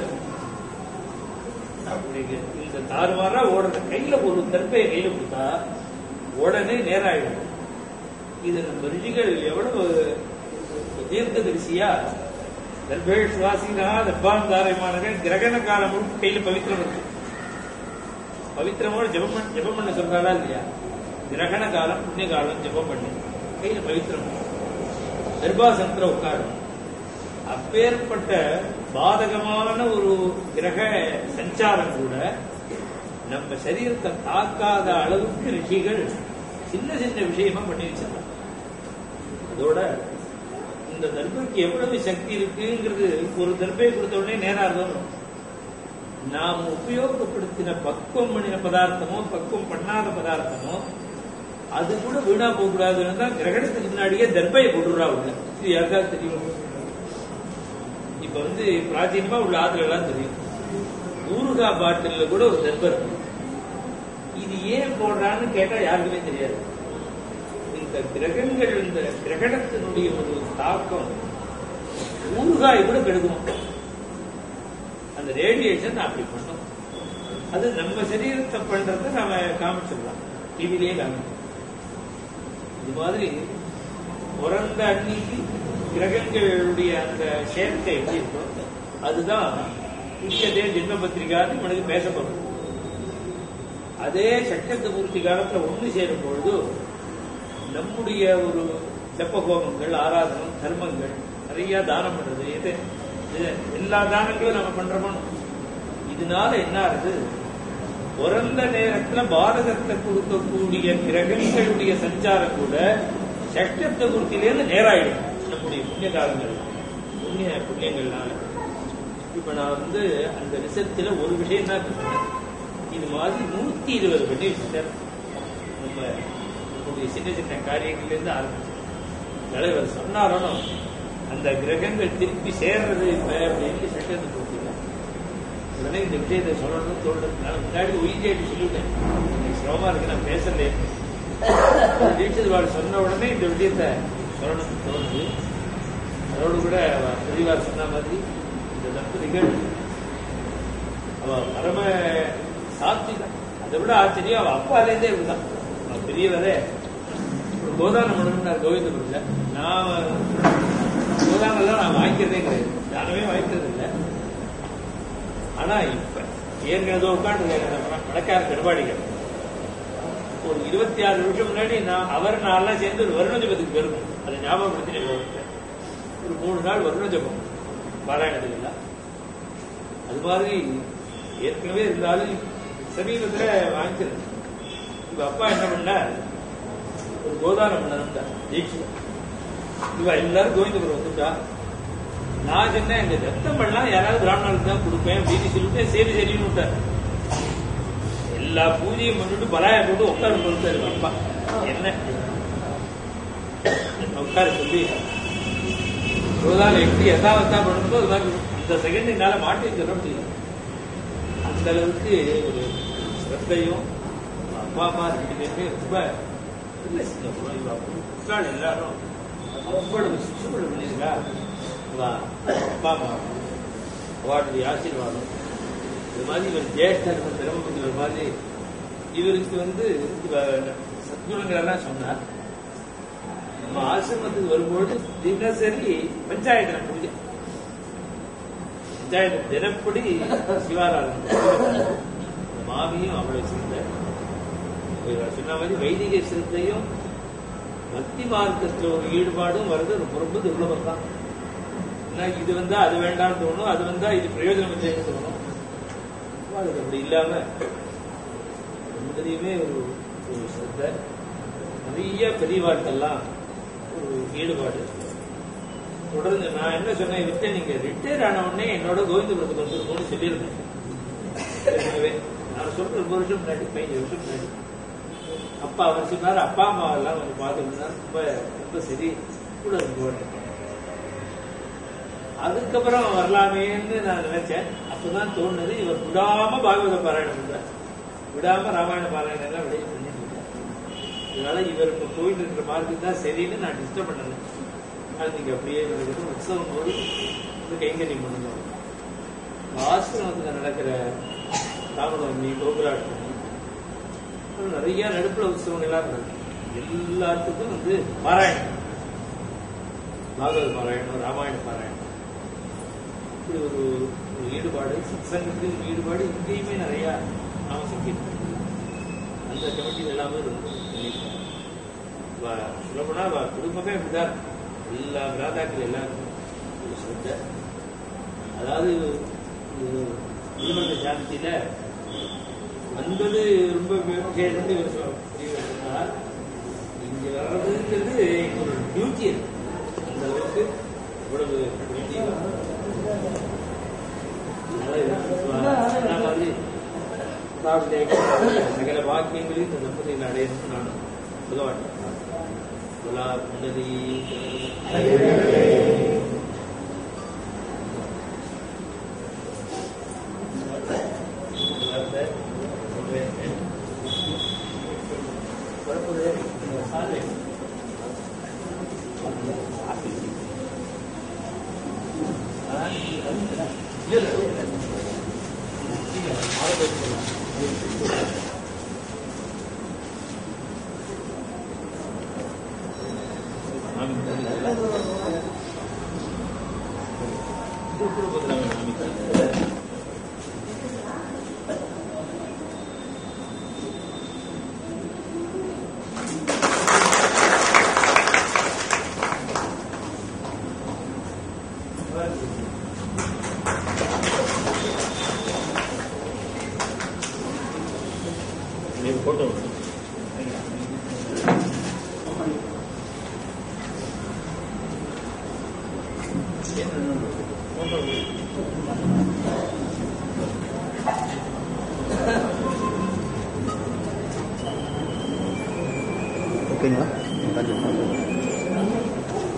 அப்படி இந்த தாறுமாறா ஓடுற கையில ஒரு தர்பைய கையில கொடுத்தா உடனே நேராயிடும் இது நம்ம ரிஷிகள் எவ்வளவு தீர்க்க தரிசியா தர்பேஷ் வாசினா தர்பான் தாரமானகள் கிரகண காலம் முழுக்க கையில பவித்திரம் இருக்கு பவித்திரமோட ஜெபம் பண்ண ஜெபம் பண்ண சொல்றாளா இல்லையா கிரகண காலம் புண்ணிய காலம் ஜெபம் பண்ணி கையில பவித்திரம் தர்பாசனத்துல உட்காரும் அப்பேற்பட்ட பாதகமான ஒரு கிரக சஞ்சாரம் கூட நம்ம சரீரத்தை தாக்காத அளவுக்கு ரிஷிகள் சின்ன சின்ன விஷயமா பண்ணி வச்சிருக்காங்க அதோட இந்த தர்பைக்கு எவ்வளவு சக்தி இருக்குங்கிறது ஒரு தர்பையை கொடுத்த உடனே நேரா இருக்கணும் நாம் உபயோகப்படுத்தின பக்குவம் பண்ணின பதார்த்தமோ பக்குவம் பண்ணாத பதார்த்தமோ அது கூட வீணா போக கூடாதுன்னு தான் கிரகணத்துக்கு முன்னாடியே தர்பையை போட்டுடுறா உள்ள இது யாருக்காவது தெரியும் இப்ப வந்து பிராச்சீனமா உள்ள ஆத்துல எல்லாம் தெரியும் ஊருகா பாட்டில்ல கூட ஒரு தர்பை இருக்கு இது ஏன் போடுறான்னு கேட்டா யாருக்குமே தெரியாது இந்த கிரகங்கள் இந்த கிரகணத்தினுடைய ஒரு தாக்கம் ஊறுகாய் கூட கெடுக்கும் அந்த ரேடியேஷன் அப்படி பண்ணும் அது நம்ம சரீரத்தை பண்றத நாம காமிச்சிடலாம் டிவிலேயே காமிக்கலாம் இது மாதிரி பிறந்த அன்னைக்கு கிரகங்களுடைய அந்த சேர்க்கை எப்படி இருக்கும் அதுதான் புஷ்யதே ஜென்ம பத்திரிகான்னு இவனுக்கு பேசப்படும் அதே சட்டத்து பூர்த்தி காலத்துல ஒண்ணு சேரும் பொழுது நம்முடைய ஒரு செப்ப ஹோமங்கள் ஆராதனம் தர்மங்கள் நிறைய தானம் பண்றது எது இது எல்லா தானங்களும் நம்ம பண்றோமோ இதனால என்ன ஆகுது பிறந்த நேரத்துல பாரதத்தை கொடுக்கக்கூடிய கிரகங்களுடைய சஞ்சாரம் கூட சஷ்டத்த பூர்த்தியிலேருந்து நேராயிடும் நம்முடைய புண்ணிய காலங்கள் புண்ணிய புண்ணியங்கள்னால இப்ப நான் வந்து அந்த ரிசர்ச்ல ஒரு விஷயம் தான் சொன்னேன் இது மாதிரி நூத்தி இருபது பண்ணி வச்சுட்டார் நம்ம நம்முடைய சின்ன சின்ன காரியங்கள்ல இருந்து ஆரம்பிச்சு தலைவர் சொன்னாரோ அந்த கிரகங்கள் திருப்பி சேர்றது இப்ப அப்படின்னு சட்டத்தை போட்டீங்க உடனே இந்த விஷயத்தை சொல்லணும்னு தோணுது நான் முன்னாடி உயிரிட்டு சொல்லிவிட்டேன் எனக்கு சிரமமா இருக்கு நான் பேசல தீட்சித் வாழ் சொன்ன உடனே இந்த விஷயத்தை சொல்லணும்னு தோணுது அதோடு கூட பெரியவார் சொன்ன மாதிரி இந்த தம்பதிகள் அவ பரம சாத்விகம் அதை விட ஆச்சரியம் அவ அப்பாலேருந்தே இருந்தான் அவன் பெரியவரே ஒரு கோதானம் பண்ணணும்னார் கோவிந்தபுரத்தில் நான் கோதானெல்லாம் நான் வாங்கிக்கிறதே கிடையாது யாருமே வாங்கிக்கிறது இல்லை ஆனா இப்ப ஏற்கனவே உட்காந்து பணக்கார கடுபாடிகள் ஒரு இருபத்தி ஆறு நிமிஷம் முன்னாடி நான் அவர் நான்லாம் சேர்ந்து ஒரு வருண ஜபத்துக்கு போயிருக்கோம் அதை ஞாபகப்படுத்தி ஒரு மூணு நாள் வருண ஜபம் பாராயணத்துல அது மாதிரி ஏற்கனவே இருந்தாலும் சமீபத்துல வாங்கிக்கிறது இவ அப்பா என்ன பண்ணார் ஒரு கோதானம் பண்ண தீட்சை இவ எல்லாரும் கோவிந்தபுரம் வந்துட்டா நான் சொன்னேன் இந்த ரத்தம் பண்ணலாம் யாராவது பிராமணர்களுக்கு தான் கொடுப்பேன் அப்படின்னு சொல்லிட்டு சரி சரின்னு விட்டார் எல்லா பூஜையும் பண்ணிட்டு பலாய போட்டு உட்கார கொடுத்தாரு அப்பா என்ன உட்கார சொல்லி கோதானம் எப்படி எதாவத்தா பண்ணணுமோ அது மாதிரி இந்த செகண்ட் என்னால மாட்டி சொல்ல முடியல அந்த அளவுக்கு ஒரு சிரத்தையும் அப்பா அம்மா ரெண்டு பேருமே ரொம்ப இல்லை சின்ன பொண்ணு, இவ மக்கள் எல்லாரும் அவ்வளவு சுற்றுப்பட பண்ணியிருக்கா இவ அப்பா அம்மா அவருடைய ஆசீர்வாதம் இது மாதிரி இவர் ஜேஷ்டர் பிரம்மபுத்திரர் மாதிரி இவருக்கு வந்து இவ சத்குணங்கள் எல்லாம் சொன்னார் நம்ம ஆசிரமத்துக்கு வரும்போது தினசரி பஞ்சாயத்து பூஜை பஞ்சாயத்து தினப்படி சிவாராதனை மாமியும் அவளை சேர்ந்த இவர் சொன்ன மாதிரி வைதிக சிரத்தையும் பக்தி மார்க்கத்துல ஒரு ஈடுபாடும் வர்றது ரொம்ப ரொம்ப துர்லபம் தான் ஏன்னா இது வந்தா அது வேண்டாம்னு தோணும் அது வந்தா இது பிரயோஜனம் இல்லைன்னு தோணும் அவளுக்கு அப்படி இல்லாம ரெண்டுலையுமே ஒரு ஒரு சிரத்தை நிறைய பெரியவாட்கள்லாம் ஒரு ஈடுபாடு தொடர்ந்து நான் என்ன சொன்னேன் விட்டு நீங்க ரிட்டையர் ஆன உடனே என்னோட கோவிந்தபுரத்துக்கு வந்துருக்கோம்னு சொல்லியிருந்தேன் ஏற்கனவே நான் சொல்ற ரொம்ப வருஷம் முன்னாடி பதினஞ்சு வருஷம் முன்னாடி அப்பா அவர் சொன்னார் அப்பா அம்மா எல்லாம் கொஞ்சம் பார்த்துருந்தா ரொம்ப ரொம்ப சரி கூட இருந்து அதுக்கப்புறம் வரலாமேன்னு நான் நினைச்சேன் அப்பதான் தோணுது இவர் விடாம பாகவத பாராயணம் பண்றார் விடாம ராமாயண பாராயணம் எல்லாம் விளைய பண்ணிட்டு இருக்கார். இதனால இவர் இப்ப போயிட்டு இருக்கிற மார்க்கு தான் சரின்னு நான் டிஸ்டர்ப் பண்ணல அது நீங்க அப்படியே நடக்குது உற்சவம் போது இந்த கைங்கரியம் பண்ணணும் ஆசிரமத்துல நடக்கிற ராமநவமி கோகுலாஷ்டமி அப்புறம் நிறைய நடுப்புல உற்சவங்கள்லாம் நடக்கும் எல்லாத்துக்கும் வந்து பாராயணம் பாகவத பாராயணம் ராமாயண பாராயணம் இப்படி ஒரு ஒரு ஈடுபாடு சத்சங்கத்தில் ஒரு ஈடுபாடு இங்கேயுமே நிறைய நாம சங்கிட்டு அந்த கமிட்டியில் எல்லாமே ரொம்ப பண்ணியிருக்காங்க வ- சொல்லப்போனா வ- குடும்பமே அப்படிதான் எல்லா ராதாக்கள் எல்லாருக்கும் ஒரு சிரத்தை அதாவது திருமண ஜானத்தியில வந்தது ரொம்ப விசேஷம்னு இவர் சொ- இவர் சொன்னார் இங்க வர்றதுங்கிறது ஒரு டியூட்டி இருக்கு அந்த அளவுக்கு இவ்வளவு வேண்டிய அதனால இது சொன்ன மாதிரி அதாவது சகல வாக்கியங்களையும் இந்த தம்பதியில் அடையணும்னு நான் பகவான் குலா புண்டரி ನೀವು ಫೋಟೋ ஓகேங்களா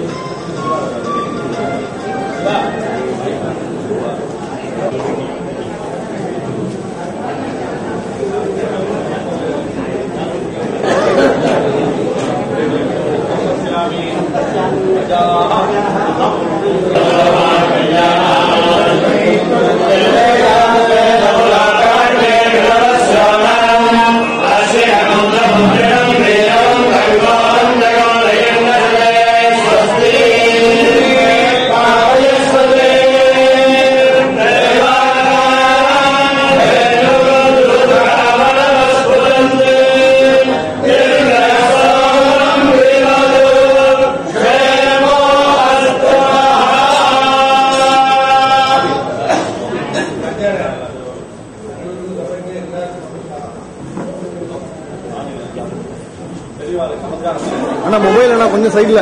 அண்ணா மொபைல் அண்ணா கொஞ்சம் சைடுல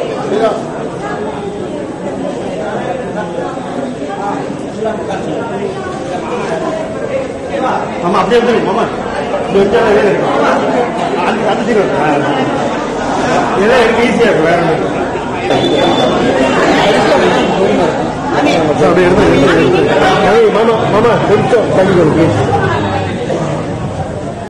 ஆமா அப்படியே எப்படி மாமா இப்படி வச்சா வேலை இருக்கும் அந்த அந்த சீர் ஏதோ எனக்கு ஈஸியா இருக்கும் வேற ஒண்ணும் இல்ல. அப்படியே எடுத்து எடுத்து, எடுத்து. மாமா மாமா கொஞ்சம் தள்ளி ப்ளீஸ்